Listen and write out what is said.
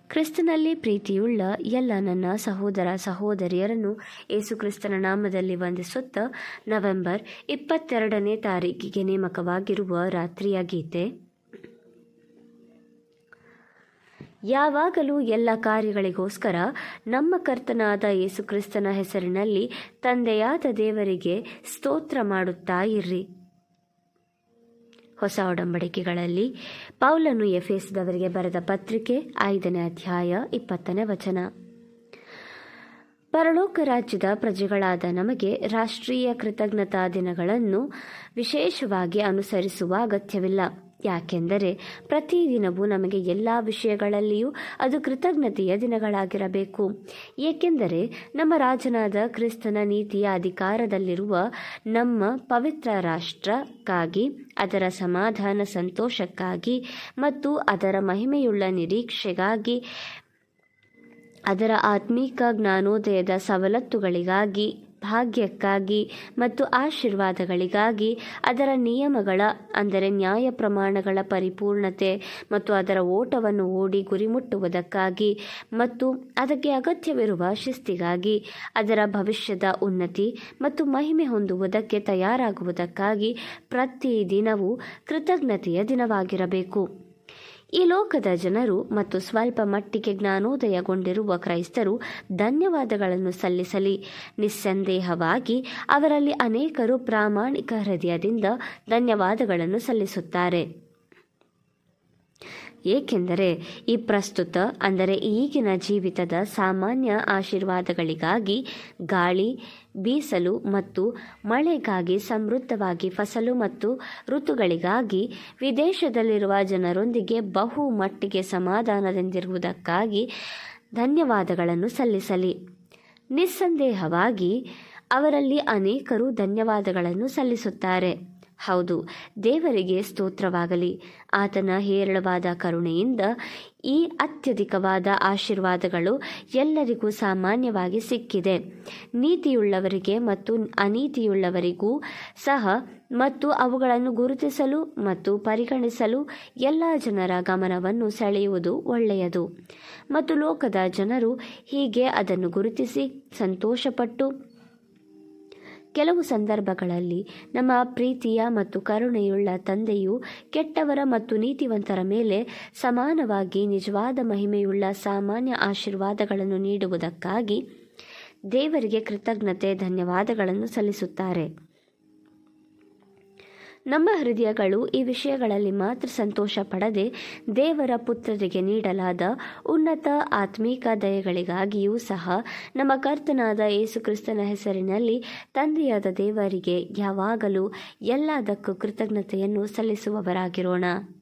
ಕ್ರಿಸ್ತನಲ್ಲಿ ಪ್ರೀತಿಯುಳ್ಳ ಎಲ್ಲ ನನ್ನ ಸಹೋದರ ಸಹೋದರಿಯರನ್ನು ಯೇಸುಕ್ರಿಸ್ತನ ನಾಮದಲ್ಲಿ ವಂದಿಸುತ್ತಾ ನವೆಂಬರ್ ಇಪ್ಪತ್ತೆರಡನೇ ತಾರೀಕಿಗೆ ನೇಮಕವಾಗಿರುವ ರಾತ್ರಿಯ ಗೀತೆ ಯಾವಾಗಲೂ ಎಲ್ಲ ಕಾರ್ಯಗಳಿಗೋಸ್ಕರ ನಮ್ಮ ಕರ್ತನಾದ ಯೇಸುಕ್ರಿಸ್ತನ ಹೆಸರಿನಲ್ಲಿ ತಂದೆಯಾದ ದೇವರಿಗೆ ಸ್ತೋತ್ರ ಮಾಡುತ್ತಾ ಇರ್ರಿ ಹೊಸ ಒಡಂಬಡಿಕೆಗಳಲ್ಲಿ ಪೌಲನು ಎಫೆಸ್ದವರಿಗೆ ಬರೆದ ಪತ್ರಿಕೆ ಐದನೇ ಅಧ್ಯಾಯ ಇಪ್ಪತ್ತನೇ ವಚನ ಪರಲೋಕ ರಾಜ್ಯದ ಪ್ರಜೆಗಳಾದ ನಮಗೆ ರಾಷ್ಟ್ರೀಯ ಕೃತಜ್ಞತಾ ದಿನಗಳನ್ನು ವಿಶೇಷವಾಗಿ ಅನುಸರಿಸುವ ಅಗತ್ಯವಿಲ್ಲ ಯಾಕೆಂದರೆ ಪ್ರತಿದಿನವೂ ನಮಗೆ ಎಲ್ಲ ವಿಷಯಗಳಲ್ಲಿಯೂ ಅದು ಕೃತಜ್ಞತೆಯ ದಿನಗಳಾಗಿರಬೇಕು ಏಕೆಂದರೆ ನಮ್ಮ ರಾಜನಾದ ಕ್ರಿಸ್ತನ ನೀತಿಯ ಅಧಿಕಾರದಲ್ಲಿರುವ ನಮ್ಮ ಪವಿತ್ರ ರಾಷ್ಟ್ರಕ್ಕಾಗಿ ಅದರ ಸಮಾಧಾನ ಸಂತೋಷಕ್ಕಾಗಿ ಮತ್ತು ಅದರ ಮಹಿಮೆಯುಳ್ಳ ನಿರೀಕ್ಷೆಗಾಗಿ ಅದರ ಆತ್ಮೀಕ ಜ್ಞಾನೋದಯದ ಸವಲತ್ತುಗಳಿಗಾಗಿ ಭಾಗ್ಯಕ್ಕಾಗಿ ಮತ್ತು ಆಶೀರ್ವಾದಗಳಿಗಾಗಿ ಅದರ ನಿಯಮಗಳ ಅಂದರೆ ನ್ಯಾಯ ಪ್ರಮಾಣಗಳ ಪರಿಪೂರ್ಣತೆ ಮತ್ತು ಅದರ ಓಟವನ್ನು ಓಡಿ ಗುರಿ ಮುಟ್ಟುವುದಕ್ಕಾಗಿ ಮತ್ತು ಅದಕ್ಕೆ ಅಗತ್ಯವಿರುವ ಶಿಸ್ತಿಗಾಗಿ ಅದರ ಭವಿಷ್ಯದ ಉನ್ನತಿ ಮತ್ತು ಮಹಿಮೆ ಹೊಂದುವುದಕ್ಕೆ ತಯಾರಾಗುವುದಕ್ಕಾಗಿ ಪ್ರತಿ ದಿನವೂ ಕೃತಜ್ಞತೆಯ ದಿನವಾಗಿರಬೇಕು ಈ ಲೋಕದ ಜನರು ಮತ್ತು ಸ್ವಲ್ಪ ಮಟ್ಟಿಗೆ ಜ್ಞಾನೋದಯಗೊಂಡಿರುವ ಕ್ರೈಸ್ತರು ಧನ್ಯವಾದಗಳನ್ನು ಸಲ್ಲಿಸಲಿ ನಿಸ್ಸಂದೇಹವಾಗಿ ಅವರಲ್ಲಿ ಅನೇಕರು ಪ್ರಾಮಾಣಿಕ ಹೃದಯದಿಂದ ಧನ್ಯವಾದಗಳನ್ನು ಸಲ್ಲಿಸುತ್ತಾರೆ ಏಕೆಂದರೆ ಈ ಪ್ರಸ್ತುತ ಅಂದರೆ ಈಗಿನ ಜೀವಿತದ ಸಾಮಾನ್ಯ ಆಶೀರ್ವಾದಗಳಿಗಾಗಿ ಗಾಳಿ ಬೀಸಲು ಮತ್ತು ಮಳೆಗಾಗಿ ಸಮೃದ್ಧವಾಗಿ ಫಸಲು ಮತ್ತು ಋತುಗಳಿಗಾಗಿ ವಿದೇಶದಲ್ಲಿರುವ ಜನರೊಂದಿಗೆ ಬಹು ಮಟ್ಟಿಗೆ ಸಮಾಧಾನದಿಂದಿರುವುದಕ್ಕಾಗಿ ಧನ್ಯವಾದಗಳನ್ನು ಸಲ್ಲಿಸಲಿ ನಿಸ್ಸಂದೇಹವಾಗಿ ಅವರಲ್ಲಿ ಅನೇಕರು ಧನ್ಯವಾದಗಳನ್ನು ಸಲ್ಲಿಸುತ್ತಾರೆ ಹೌದು ದೇವರಿಗೆ ಸ್ತೋತ್ರವಾಗಲಿ ಆತನ ಹೇರಳವಾದ ಕರುಣೆಯಿಂದ ಈ ಅತ್ಯಧಿಕವಾದ ಆಶೀರ್ವಾದಗಳು ಎಲ್ಲರಿಗೂ ಸಾಮಾನ್ಯವಾಗಿ ಸಿಕ್ಕಿದೆ ನೀತಿಯುಳ್ಳವರಿಗೆ ಮತ್ತು ಅನೀತಿಯುಳ್ಳವರಿಗೂ ಸಹ ಮತ್ತು ಅವುಗಳನ್ನು ಗುರುತಿಸಲು ಮತ್ತು ಪರಿಗಣಿಸಲು ಎಲ್ಲ ಜನರ ಗಮನವನ್ನು ಸೆಳೆಯುವುದು ಒಳ್ಳೆಯದು ಮತ್ತು ಲೋಕದ ಜನರು ಹೀಗೆ ಅದನ್ನು ಗುರುತಿಸಿ ಸಂತೋಷಪಟ್ಟು ಕೆಲವು ಸಂದರ್ಭಗಳಲ್ಲಿ ನಮ್ಮ ಪ್ರೀತಿಯ ಮತ್ತು ಕರುಣೆಯುಳ್ಳ ತಂದೆಯು ಕೆಟ್ಟವರ ಮತ್ತು ನೀತಿವಂತರ ಮೇಲೆ ಸಮಾನವಾಗಿ ನಿಜವಾದ ಮಹಿಮೆಯುಳ್ಳ ಸಾಮಾನ್ಯ ಆಶೀರ್ವಾದಗಳನ್ನು ನೀಡುವುದಕ್ಕಾಗಿ ದೇವರಿಗೆ ಕೃತಜ್ಞತೆ ಧನ್ಯವಾದಗಳನ್ನು ಸಲ್ಲಿಸುತ್ತಾರೆ ನಮ್ಮ ಹೃದಯಗಳು ಈ ವಿಷಯಗಳಲ್ಲಿ ಮಾತ್ರ ಸಂತೋಷ ಪಡದೆ ದೇವರ ಪುತ್ರರಿಗೆ ನೀಡಲಾದ ಉನ್ನತ ಆತ್ಮೀಕ ದಯಗಳಿಗಾಗಿಯೂ ಸಹ ನಮ್ಮ ಕರ್ತನಾದ ಯೇಸುಕ್ರಿಸ್ತನ ಹೆಸರಿನಲ್ಲಿ ತಂದೆಯಾದ ದೇವರಿಗೆ ಯಾವಾಗಲೂ ಎಲ್ಲದಕ್ಕೂ ಕೃತಜ್ಞತೆಯನ್ನು ಸಲ್ಲಿಸುವವರಾಗಿರೋಣ